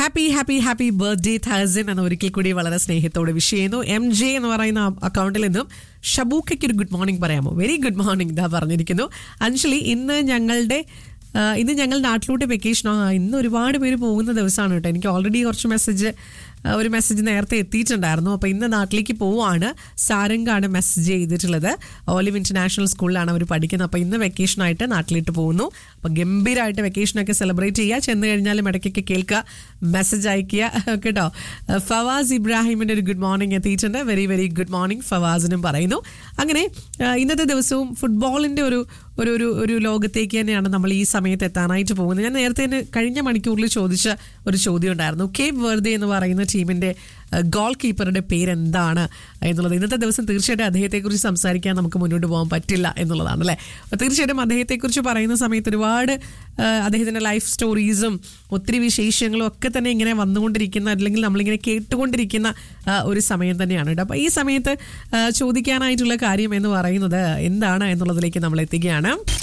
Happy happy happy birthday thousand എന്ന ഒരിക്കൽ കൂടി വളരെ സ്നേഹത്തോടെ വിഷ് ചെയ്യുന്നു എം ജെ എന്ന് പറയുന്ന അക്കൗണ്ടിൽ നിന്നും ഷബൂക്കയ്ക്ക് ഒരു ഗുഡ് മോർണിംഗ് പറയാമോ വെരി ഗുഡ് മോർണിംഗ് ഇതാ പറഞ്ഞിരിക്കുന്നു അഞ്ജലി ഇന്ന് ഞങ്ങളുടെ ആ, ഇന്ന് ഞങ്ങൾ നാട്ടിലോട്ട് വെക്കേഷൻ ആ ഇന്ന് ഒരുപാട് പേര് പോകുന്ന ദിവസമാണ് കേട്ടോ എനിക്ക് ഓൾറെഡി കുറച്ച് മെസ്സേജ് ഒരു മെസ്സേജ് നേരത്തെ എത്തിയിട്ടുണ്ടായിരുന്നു അപ്പോൾ ഇന്ന് നാട്ടിലേക്ക് പോവുകയാണ് സാരംഗാണ് മെസ്സേജ് ചെയ്തിട്ടുള്ളത് ഓലിവ് ഇന്റർനാഷണൽ സ്കൂളിലാണ് അവർ പഠിക്കുന്നത് അപ്പോൾ ഇന്ന് വെക്കേഷനായിട്ട് നാട്ടിലേക്ക് പോകുന്നു അപ്പോൾ ഗംഭീരമായിട്ട് വെക്കേഷനൊക്കെ സെലിബ്രേറ്റ് ചെയ്യുക ചെന്ന് കഴിഞ്ഞാലും ഇടയ്ക്കൊക്കെ കേൾക്കുക മെസ്സേജ് അയക്കുക കേട്ടോ ഫവാസ് ഇബ്രാഹിമിൻ്റെ ഒരു ഗുഡ് മോർണിംഗ് എത്തിയിട്ടുണ്ട് വെരി വെരി ഗുഡ് മോർണിംഗ് ഫവാസിനും പറയുന്നു അങ്ങനെ ആ, ഇന്നത്തെ ദിവസവും ഫുട്ബോളിൻ്റെ ഒരു ഒരു ഒരു ഒരു ലോകത്തേക്ക് തന്നെയാണ് നമ്മൾ ഈ സമയത്ത് എത്താനായിട്ട് പോകുന്നത് ഞാൻ നേരത്തെ തന്നെ കഴിഞ്ഞ മണിക്കൂറിൽ ചോദിച്ച ഒരു ചോദ്യം ഉണ്ടായിരുന്നു കേപ്പ് വെർദെ എന്ന് പറയുന്ന ടീമിന്റെ ഗോൾ കീപ്പറുടെ പേരെന്താണ് എന്നുള്ളത് ഇന്നത്തെ ദിവസം തീർച്ചയായിട്ടും അദ്ദേഹത്തെക്കുറിച്ച് സംസാരിക്കാൻ നമുക്ക് മുന്നോട്ട് പോകാൻ പറ്റില്ല എന്നുള്ളതാണ് അല്ലേ അപ്പോൾ തീർച്ചയായിട്ടും അദ്ദേഹത്തെക്കുറിച്ച് പറയുന്ന സമയത്ത് ഒരുപാട് ആ, അദ്ദേഹത്തിന്റെ ലൈഫ് സ്റ്റോറീസും ഒത്തിരി വിശേഷങ്ങളും ഒക്കെ തന്നെ ഇങ്ങനെ വന്നുകൊണ്ടിരിക്കുന്ന അല്ലെങ്കിൽ നമ്മളിങ്ങനെ കേട്ടുകൊണ്ടിരിക്കുന്ന ആ, ഒരു സമയം തന്നെയാണ് കേട്ടോ അപ്പോൾ ഈ സമയത്ത് ആ, ചോദിക്കാനായിട്ടുള്ള കാര്യം എന്ന് പറയുന്നത് എന്താണ് എന്നുള്ളതിലേക്ക് നമ്മൾ എത്തുകയാണ്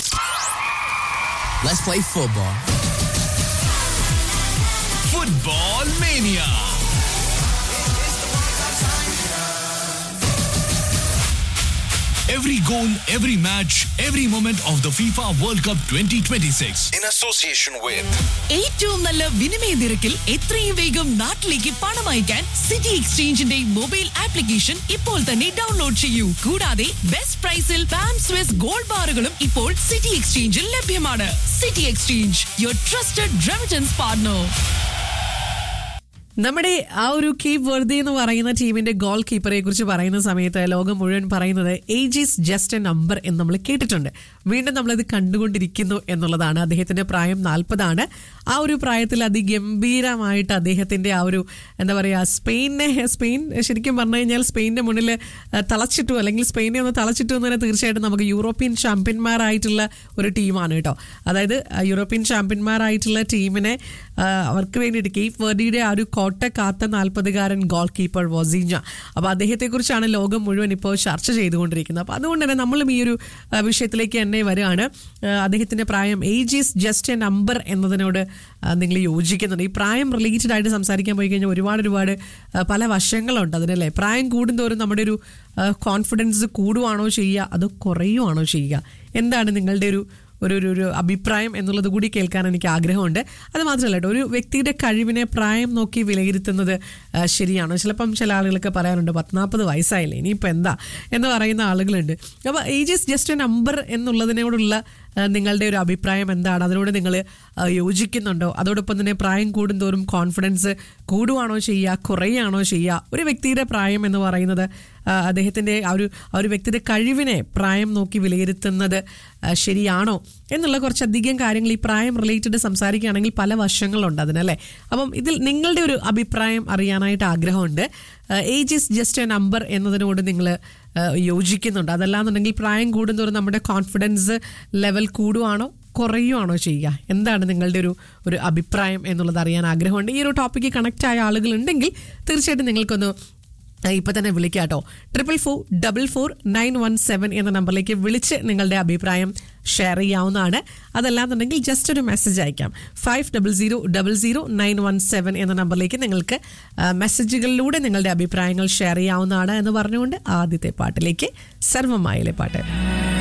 Let's play football. Football Mania. Every goal, every match, every moment of the FIFA World Cup 2026. in association with ഏറ്റവും നല്ല വിനിമയ നിരക്കിൽ എത്രയും വേഗം നാട്ടിലേക്ക് പണം അയക്കാൻ സിറ്റി എക്സ്ചേഞ്ചിന്റെ മൊബൈൽ ആപ്ലിക്കേഷൻ ഇപ്പോൾ തന്നെ ഡൗൺലോഡ് ചെയ്യൂ കൂടാതെ ബെസ്റ്റ് പ്രൈസിൽ പാം സ്വിസ് ഗോൾഡ് ബാറുകളും ഇപ്പോൾ സിറ്റി എക്സ്ചേഞ്ചിൽ ലഭ്യമാണ് City Exchange your trusted remittance partner നമ്മുടെ ആ ഒരു കീപ് വെർദി എന്ന് പറയുന്ന ടീമിന്റെ ഗോൾ കീപ്പറെ കുറിച്ച് പറയുന്ന സമയത്ത് ലോകം മുഴുവൻ പറയുന്നത് age is just a number എന്ന് നമ്മൾ കേട്ടിട്ടുണ്ട് വീണ്ടും നമ്മളത് കണ്ടുകൊണ്ടിരിക്കുന്നു എന്നുള്ളതാണ് അദ്ദേഹത്തിന്റെ പ്രായം നാൽപ്പതാണ് ആ ഒരു പ്രായത്തിൽ അതിഗംഭീരമായിട്ട് അദ്ദേഹത്തിന്റെ ആ ഒരു എന്താ പറയുക സ്പെയിനെ സ്പെയിൻ ശരിക്കും പറഞ്ഞു കഴിഞ്ഞാൽ സ്പെയിനിന്റെ മുന്നിൽ ആ, തളച്ചിട്ടു അല്ലെങ്കിൽ സ്പെയിനെ ഒന്ന് തളച്ചിട്ടു എന്ന് തന്നെ തീർച്ചയായിട്ടും നമുക്ക് യൂറോപ്യൻ ചാമ്പ്യന്മാരായിട്ടുള്ള ഒരു ടീമാണ് കേട്ടോ അതായത് ആ, യൂറോപ്യൻ ചാമ്പ്യന്മാരായിട്ടുള്ള ടീമിനെ ആ, അവർക്ക് വേണ്ടിയിട്ട് കേപ്പ് വെർഡിയുടെ ആ ഒരു കോട്ട കാത്ത നാൽപ്പതുകാരൻ ഗോൾ കീപ്പർ വൊസീഞ്ഞ അപ്പോൾ അദ്ദേഹത്തെക്കുറിച്ചാണ് ലോകം മുഴുവൻ ഇപ്പോൾ ചർച്ച ചെയ്തുകൊണ്ടിരിക്കുന്നത് അപ്പോൾ അതുകൊണ്ട് തന്നെ നമ്മളും ഈ ഒരു ആ, വിഷയത്തിലേക്ക് തന്നെ വരികയാണ് ആ, അദ്ദേഹത്തിന്റെ പ്രായം age is just a number എന്നതിനോട് ആ, നിങ്ങൾ യോജിക്കുന്നുണ്ട് ഈ പ്രായം റിലേറ്റഡ് ആയിട്ട് സംസാരിക്കാൻ പോയി കഴിഞ്ഞാൽ ഒരുപാട് ഒരുപാട് ആ, പല വശങ്ങളുണ്ട് അതിനല്ലേ പ്രായം കൂടുന്തോറും നമ്മുടെ ഒരു കോൺഫിഡൻസ് കൂടുവാണോ ചെയ്യുക അതോ കുറയുവാണോ ചെയ്യുക എന്താണ് നിങ്ങളുടെ ഒരു ഒരു ഒരു ഒരു അഭിപ്രായം എന്നുള്ളത് കൂടി കേൾക്കാൻ എനിക്ക് ആഗ്രഹമുണ്ട് അത് മാത്രമല്ല കേട്ടോ ഒരു വ്യക്തിയുടെ കഴിവിനെ പ്രായം നോക്കി വിലയിരുത്തുന്നത് ആ, ശരിയാണോ ചിലപ്പം ചില ആളുകളൊക്കെ പറയാറുണ്ട് പത്നാൽപ്പത് വയസ്സായില്ലേ ഇനിയിപ്പോൾ എന്താ എന്ന് പറയുന്ന ആളുകളുണ്ട് അപ്പോൾ age is just a number എന്നുള്ളതിനോടുള്ള ആ, നിങ്ങളുടെ ഒരു അഭിപ്രായം എന്താണ് അതിനോട് നിങ്ങൾ യോജിക്കുന്നുണ്ടോ അതോടൊപ്പം തന്നെ പ്രായം കൂടുന്തോറും കോൺഫിഡൻസ് കൂടുവാണോ ചെയ്യുക കുറയുകയാണോ ചെയ്യുക ഒരു വ്യക്തിയുടെ പ്രായം എന്ന് പറയുന്നത് ആ, അദ്ദേഹത്തിന്റെ ആ ഒരു ആ ഒരു വ്യക്തിയുടെ കഴിവിനെ പ്രായം നോക്കി വിലയിരുത്തുന്നത് ആ, ശരിയാണോ എന്നുള്ള കുറച്ചധികം കാര്യങ്ങൾ ഈ പ്രായം റിലേറ്റഡ് സംസാരിക്കുകയാണെങ്കിൽ പല വശങ്ങളുണ്ട് അതിനല്ലേ അപ്പം ഇതിൽ നിങ്ങളുടെ ഒരു അഭിപ്രായം അറിയാനായിട്ട് ആഗ്രഹമുണ്ട് age is just a number എന്നതിനോട് നിങ്ങൾ യോജിക്കുന്നുണ്ട് അതല്ലാന്നുണ്ടെങ്കിൽ പ്രായം കൂടുന്തോറും നമ്മുടെ കോൺഫിഡൻസ് ലെവൽ കൂടുവാണോ കുറയുവാണോ ചെയ്യുക എന്താണ് നിങ്ങളുടെ ഒരു ഒരു അഭിപ്രായം എന്നുള്ളത് അറിയാൻ ആഗ്രഹമുണ്ട് ഈ ഒരു ടോപ്പിക്ക് കണക്റ്റ് ആയ ആളുകളുണ്ടെങ്കിൽ തീർച്ചയായിട്ടും നിങ്ങൾക്കൊന്ന് ആ, ഇപ്പൊ തന്നെ വിളിക്കാം കേട്ടോ triple four double four nine one seven എന്ന നമ്പറിലേക്ക് വിളിച്ച് നിങ്ങളുടെ അഭിപ്രായം ഷെയർ ചെയ്യാവുന്നതാണ് അതല്ലാന്നുണ്ടെങ്കിൽ ജസ്റ്റ് ഒരു മെസ്സേജ് അയക്കാം five double zero double zero nine one seven എന്ന നമ്പറിലേക്ക് നിങ്ങൾക്ക് ആ, മെസ്സേജുകളിലൂടെ നിങ്ങളുടെ അഭിപ്രായങ്ങൾ ഷെയർ ചെയ്യാവുന്നതാണ് എന്ന് പറഞ്ഞുകൊണ്ട് ആദ്യത്തെ പാട്ടിലേക്ക് സർവമായിലെ പാട്ട്